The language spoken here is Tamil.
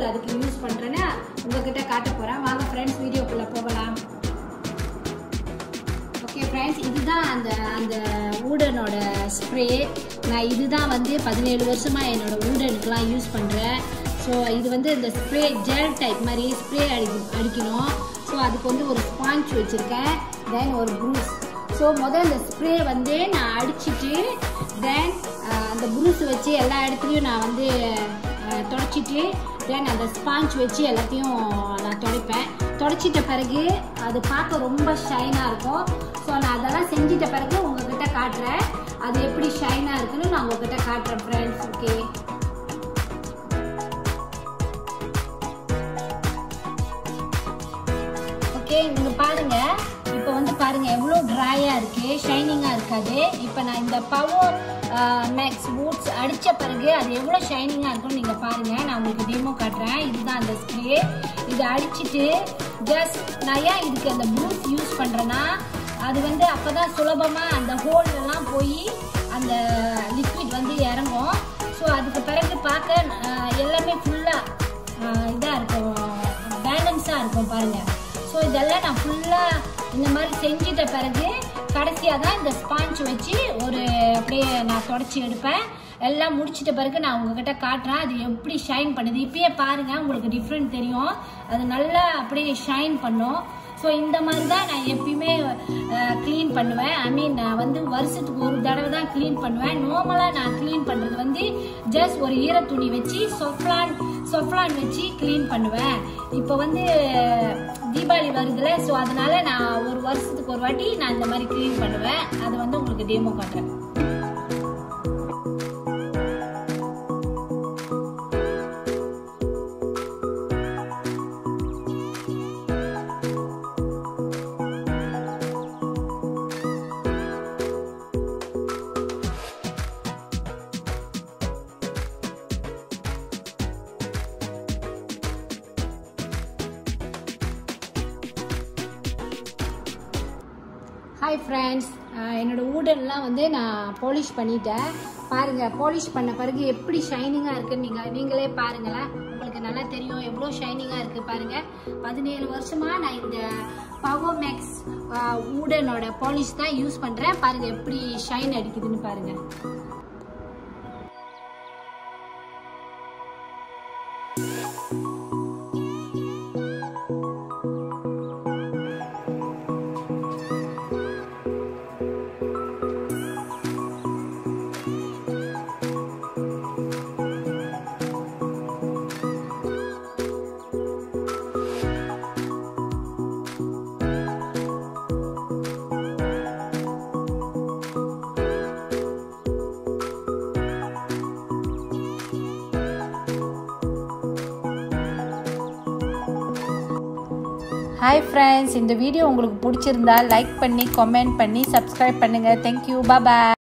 அதுக்கு யூஸ் பண்ணுறேன்னு உங்ககிட்ட காட்ட போகிறேன் வாங்க ஃப்ரெண்ட்ஸ் வீடியோக்குள்ளே போகலாம் ஓகே ஃப்ரெண்ட்ஸ் இதுதான் அந்த அந்த ஊடனோட ஸ்ப்ரே நான் இதுதான் வந்து பதினேழு வருஷமாக என்னோட ஊடனுக்குலாம் யூஸ் பண்ணுறேன் ஸோ இது வந்து இந்த ஸ்ப்ரே ஜெல் டைப் மாதிரி ஸ்ப்ரே அடி அடிக்கணும் ஸோ அதுக்கு வந்து ஒரு ஸ்பாஞ்ச் வச்சுருக்கேன் தென் ஒரு ப்ரூஸ் ஸோ முதல் இந்த ஸ்ப்ரே வந்து நான் அடிச்சிட்டு தென் அந்த ப்ரூஸ் வச்சு எல்லா இடத்துலையும் நான் வந்து அஹ், தொடச்சிட்டு தென் அந்த ஸ்பாஞ்ச் வச்சு எல்லாத்தையும் நான் துடைப்பேன் துடைச்சிட்ட பிறகு அது பார்க்க ரொம்ப ஷைனாக இருக்கும் ஸோ நான் அதெல்லாம் செஞ்சிட்ட பிறகு உங்ககிட்ட காட்டுறேன் அது எப்படி ஷைனாக இருக்குன்னு நான் உங்ககிட்ட காட்டுறேன் ஃப்ரெண்ட்ஸ் ஓகே ஓகே நீங்க பாருங்க இப்போ வந்து பாருங்க எவ்வளோ ட்ரையா இருக்கு ஷைனிங்கா இருக்காது இப்போ நான் இந்த பவர் மேக்ஸ் பூட்ஸ் அடிச்ச பிறகு அது எவ்வளோ ஷைனிங்கா இருக்கும்னு நீங்க பாருங்க நான் உங்களுக்கு டெமோ காட்டுறேன் இதுதான் அந்த ஸ்ப்ரே இதை அடிச்சிட்டு ஜஸ்ட் நான் ஏன் இதுக்கு அந்த பூட்ஸ் யூஸ் பண்றேன்னா அது வந்து அப்பதான் சுலபமா அந்த ஹோல்லாம் போய் அந்த லிக்விட் வந்து இறங்கும் ஸோ அதுக்கு பிறகு பார்க்க அஹ், எல்லாமே ஃபுல்லாக இதாக இருக்கும் பேலன்ஸாக இருக்கும் பாருங்க ஸோ இதெல்லாம் நான் ஃபுல்லாக இந்த மாதிரி செஞ்சிட்ட பிறகு கடைசியாக தான் இந்த ஸ்பாஞ்ச் வச்சு ஒரு அப்படியே நான் தொடச்சி எடுப்பேன் எல்லாம் முடிச்சிட்ட பிறகு நான் உங்ககிட்ட காட்டுறேன் அது எப்படி ஷைன் பண்ணுது இப்பயே பாருங்க உங்களுக்கு டிஃப்ரெண்ட் தெரியும் அது நல்லா அப்படியே ஷைன் பண்ணும் ஸோ இந்த மாதிரி தான் நான் எப்பயுமே க்ளீன் பண்ணுவேன் ஐ மீன் நான் வந்து வருஷத்துக்கு ஒரு தடவை தான் க்ளீன் பண்ணுவேன் நார்மலாக நான் க்ளீன் பண்ணுறது வந்து ஜஸ்ட் ஒரு ஈர துணி வச்சு சொஃப்லான் சொஃப்லான் வச்சு க்ளீன் பண்ணுவேன் இப்போ வந்து தீபாவளி வருதுல ஸோ அதனால நான் ஒரு வருஷத்துக்கு ஒரு வாட்டி நான் இந்த மாதிரி க்ளீன் பண்ணுவேன் அதை வந்து உங்களுக்கு டேமோ காட்டுறேன் ஹாய் ஃப்ரெண்ட்ஸ் என்னோட ஊடன்லாம் வந்து நான் பாலிஷ் பண்ணிட்டேன் பாருங்க பாலிஷ் பண்ண பிறகு எப்படி ஷைனிங்காக இருக்குன்னு நீங்கள் நீங்களே பாருங்களேன் உங்களுக்கு நல்லா தெரியும் எவ்வளோ ஷைனிங்காக இருக்குது பாருங்க பதினேழு வருஷமாக நான் இந்த பவர் மேக்ஸ் ஊடனோட பாலிஷ் தான் யூஸ் பண்ணுறேன் பாருங்க எப்படி ஷைன் அடிக்குதுன்னு பாருங்க ஹாய் ஃப்ரெண்ட்ஸ் இந்த வீடியோ உங்களுக்கு பிடிச்சிருந்தா லைக் பண்ணி கமெண்ட் பண்ணி சப்ஸ்கிரைப் பண்ணுங்கள் தேங்க்யூ பாய்